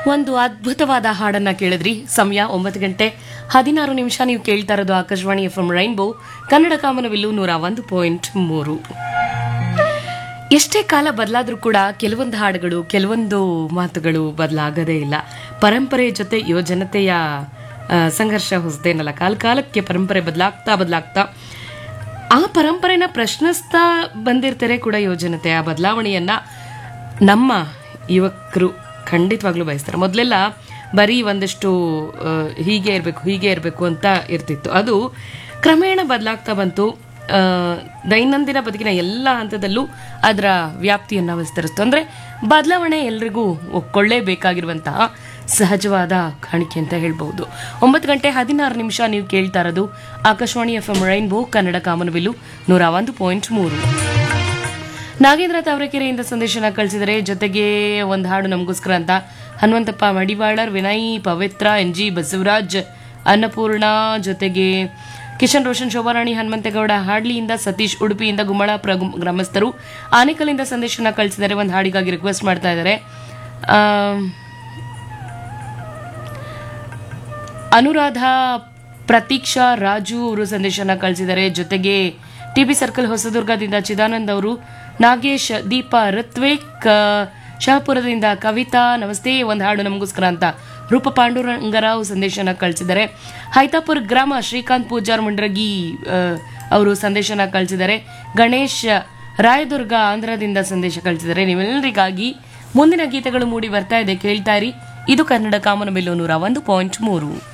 ಒಂದು ಅದ್ಭುತವಾದ ಹಾಡನ್ನ ಕೇಳಿದ್ರಿ ಸಮಯ ಒಂಬತ್ತು ಗಂಟೆ ಹದಿನಾರು ನಿಮಿಷ ನೀವು ಕೇಳ್ತಾ ಇರೋದು Akashvani F M rainbow Kannada ಕಾಮನವಿಲ್ಲು ನೂರ ಒಂದು ಪಾಯಿಂಟ್ ಮೂರು ಎಷ್ಟೇ ಕಾಲ ಬದಲಾದ್ರೂ ಕೂಡ ಕೆಲವೊಂದು ಹಾಡುಗಳು ಕೆಲವೊಂದು ಮಾತುಗಳು ಬದಲಾಗದೇ ಇಲ್ಲ ಪರಂಪರೆ ಜೊತೆ ಯುವಜನತೆಯ ಆ, ಸಂಘರ್ಷ ಹೊಸದೇನಲ್ಲ ಕಾಲ ಕಾಲಕ್ಕೆ ಪರಂಪರೆ ಬದಲಾಗ್ತಾ ಬದಲಾಗ್ತಾ ಆ ಪರಂಪರೆನ ಪ್ರಶ್ನಿಸ್ತಾ ಬಂದಿರ್ತಾರೆ ಕೂಡ ಯುವಜನತೆ ಆ ಬದಲಾವಣೆಯನ್ನ ನಮ್ಮ ಯುವಕರು ಖಂಡಿತವಾಗ್ಲೂ ಬಯಸ್ತಾರೆ ಮೊದಲೆಲ್ಲ ಬರೀ ಒಂದಷ್ಟು ಆ, ಹೀಗೆ ಇರಬೇಕು ಹೀಗೆ ಇರಬೇಕು ಅಂತ ಇರ್ತಿತ್ತು ಅದು ಕ್ರಮೇಣ ಬದಲಾಗ್ತಾ ಬಂತು ಆ, ದೈನಂದಿನ ಬದುಕಿನ ಎಲ್ಲ ಹಂತದಲ್ಲೂ ಅದರ ವ್ಯಾಪ್ತಿಯನ್ನು ವಿಸ್ತರಿಸ್ತು ಅಂದರೆ ಬದಲಾವಣೆ ಎಲ್ರಿಗೂ ಒಕ್ಕೊಳ್ಳೇಬೇಕಾಗಿರುವಂತಹ ಸಹಜವಾದ ಕಾಣಿಕೆ ಅಂತ ಹೇಳ್ಬಹುದು ಒಂಬತ್ತು ಗಂಟೆ ಹದಿನಾರು ನಿಮಿಷ ನೀವು ಕೇಳ್ತಾ ಇರೋದು Akashvani F M rainbow Kannada ಕಾಮನಬಿಲ್ಲು ನೂರ ಒಂದು ಪಾಯಿಂಟ್ ಮೂರು ನಾಗೇಂದ್ರ ತಾವರೆಕೆರೆಯಿಂದ ಸಂದೇಶನ ಕಳಿಸಿದರೆ ಜೊತೆಗೆ ಒಂದು ಹಾಡು ನಮಗೋಸ್ಕರ ಅಂತ ಹನುಮಂತಪ್ಪ ಮಡಿವಾಳರ್ ವಿನಯ್ ಪವಿತ್ರ ಎನ್ ಜಿ ಬಸವರಾಜ್ ಅನ್ನಪೂರ್ಣ ಜೊತೆಗೆ ಕಿಶನ್ ರೋಷನ್ ಶೋಭಾರಾಣಿ ಹನುಮಂತೇಗೌಡ ಹಾಡ್ಲಿಯಿಂದ ಸತೀಶ್ ಉಡುಪಿಯಿಂದ ಗುಮ್ಮಳಾಪುರ ಗುಮ್- ಗ್ರಾಮಸ್ಥರು ಆನೇಕಲ್ಲಿಂದ ಸಂದೇಶನ ಕಳಿಸಿದರೆ ಒಂದು ಹಾಡಿಗಾಗಿ ರಿಕ್ವೆಸ್ಟ್ ಮಾಡ್ತಾ ಇದ್ದಾರೆ ಆಮ್, ಅನುರಾಧ ಪ್ರತೀಕ್ಷಾ ರಾಜು ಅವರು ಸಂದೇಶನ ಕಳಿಸಿದ್ದಾರೆ ಜೊತೆಗೆ ಟಿಬಿ ಸರ್ಕಲ್ ಹೊಸದುರ್ಗದಿಂದ ಚಿದಾನಂದ್ ಅವರು ನಾಗೇಶ್ ದೀಪಾ ಋತ್ವಿಕ್ ಆ, ಶಹಾಪುರದಿಂದ ಕವಿತಾ ನಮಸ್ತೆ ಒಂದು ಹಾಡು ನಮಗೋಸ್ಕರ ಅಂತ ರೂಪ ಪಾಂಡುರಂಗರಾವ್ ಸಂದೇಶನ ಕಳಿಸಿದ್ದಾರೆ ಹೈತಾಪುರ್ ಗ್ರಾಮ ಶ್ರೀಕಾಂತ್ ಪೂಜಾರ್ ಮುಂಡ್ರಗಿ ಆ, ಅವರು ಸಂದೇಶನ ಕಳಿಸಿದ್ದಾರೆ ಗಣೇಶ್ ರಾಯದುರ್ಗ ಆಂಧ್ರದಿಂದ ಸಂದೇಶ ಕಳಿಸಿದ್ದಾರೆ ನೀವೆಲ್ಲರಿಗಾಗಿ ಮುಂದಿನ ಗೀತೆಗಳು ಮೂಡಿ ಬರ್ತಾ ಇದೆ ಕೇಳ್ತಾ ಇರಿ ಇದು ಕನ್ನಡ ಕಾಮನಬಿಲ್ಲು ನೂರ ಒಂದು ಪಾಯಿಂಟ್ ಮೂರು